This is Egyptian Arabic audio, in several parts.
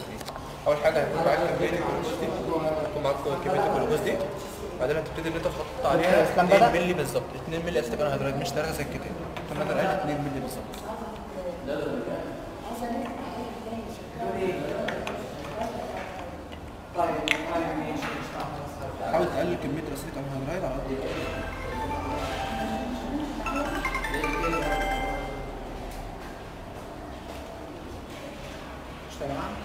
حاجتين اول حاجه هيكون معاك كميه الجلوكوز دي هيكون معاك كميه الجلوكوز دي بعدين هتبتدي ان انت تحط عليها الإسلام 2 بدأ؟ مللي بالظبط 2 مللي اسيتيك انهيدرايد مش 3 زي الكتاب كنت نقدر قال 2 مللي بالظبط حاول تقلل كميه الاسيتيك انهيدرايد على قد ما تقدر مش يا جماعه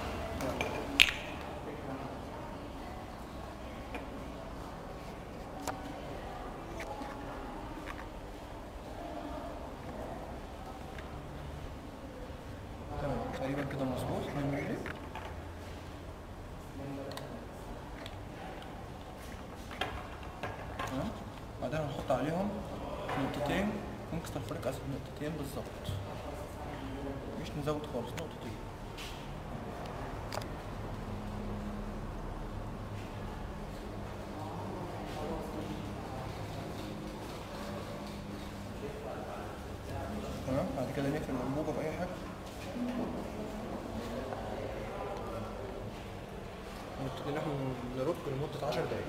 تمام تقريبا كده مظبوط 2 مللي تمام بعدين هنحط عليهم نقطتين ممكن سلفوريك اسيد نقطتين بالظبط مش نزود خالص نقطتين تمام بعد كده نقفل الانبوبه باي حاجه نبتدي نحن نرد لمدة 10 دقايق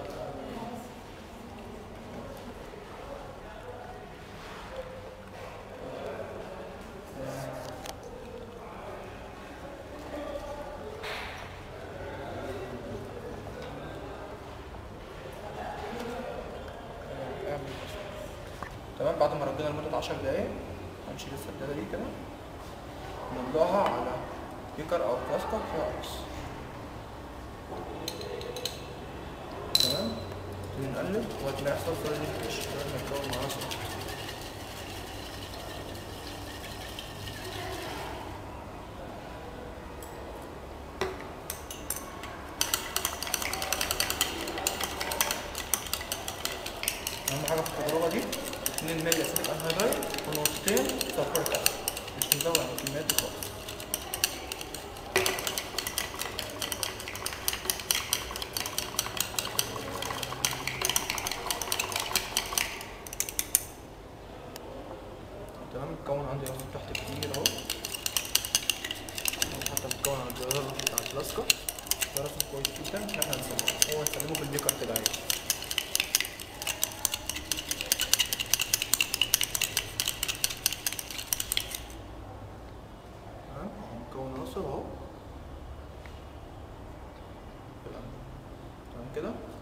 تمام بعد ما ردينا لمدة 10 دقايق هنشيل السدادة دي كده نوضعها على بيكر أو فلاسكة فيها أكس تمام نبتدي نقلب وهتلاقي يحصل فيرمنتيشن لغاية ما يتكون معانا صوص أهم حاجة في التجربة دي 2 مللي أسيتيك أنهيدرايد ونقطتين سلفوريك أسيد مش نزود عن الكميات دي خالص تمام الكون عندي رصد تحت كتير اهو حتى الكون على الجدار بتاع الفلاسكة ده رصد كويس جدا ان احنا هنسلمه هو هنسلمه في البيكر كده عادي تمام الكون رصد اهو في الأنبوب. تمام كده